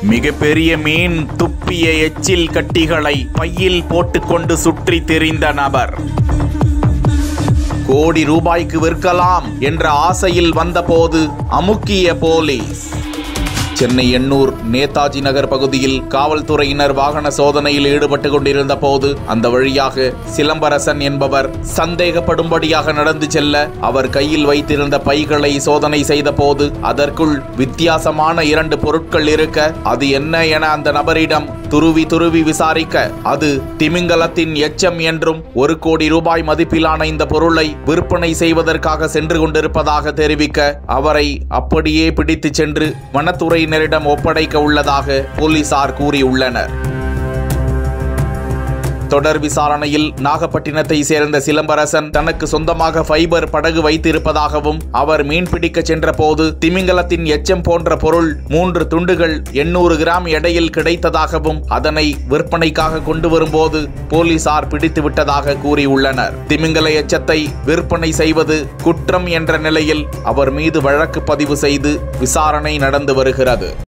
மிகப்பெரிய மீன் துப்பிய எச்சில் கட்டிகளை பையில் போட்டுக்கொண்டு சுற்றி திரிந்த நபர் கோடி ரூபாய்க்கு விற்கலாம் என்ற ஆசையில் வந்தபோது அமுக்கிய போலீஸ் சென்னை எண்ணூர் நேதாஜி நகர் பகுதியில் காவல்துறையினர் வாகன சோதனையில் ஈடுபட்டு கொண்டிருந்த போது அந்த வழியாக சிலம்பரசன் என்பவர் சந்தேகப்படும்படியாக நடந்து செல்ல அவர் கையில் வைத்திருந்த பைகளை சோதனை செய்த போது அதற்குள் வித்தியாசமான இரண்டு பொருட்கள் இருக்க அது என்ன என அந்த நபரிடம் துருவி துருவி விசாரிக்க அது திமிங்கலத்தின் எச்சம் என்றும் ஒரு கோடி ரூபாய் மதிப்பிலான இந்த பொருளை விற்பனை செய்வதற்காக சென்று கொண்டிருப்பதாக தெரிவிக்க அவரை அப்படியே பிடித்துச் சென்று வனத்துறையினரிடம் ஒப்படைக்க உள்ளதாக போலீசார் கூறியுள்ளனர் தொடர் விசாரணையில் நாகப்பட்டினத்தை சேர்ந்த சிலம்பரசன் தனக்கு சொந்தமாக ஃபைபர் படகு வைத்திருப்பதாகவும் அவர் மீன்பிடிக்க சென்றபோது திமிங்கலத்தின் எச்சம் போன்ற பொருள் மூன்று துண்டுகள் எண்ணூறு கிராம் எடையில் கிடைத்ததாகவும் அதனை விற்பனைக்காக கொண்டு வரும்போது போலீசார் பிடித்து விட்டதாக கூறியுள்ளனர் திமிங்கல எச்சத்தை விற்பனை செய்வது குற்றம் என்ற நிலையில் அவர் மீது வழக்கு பதிவு செய்து விசாரணை நடந்து வருகிறது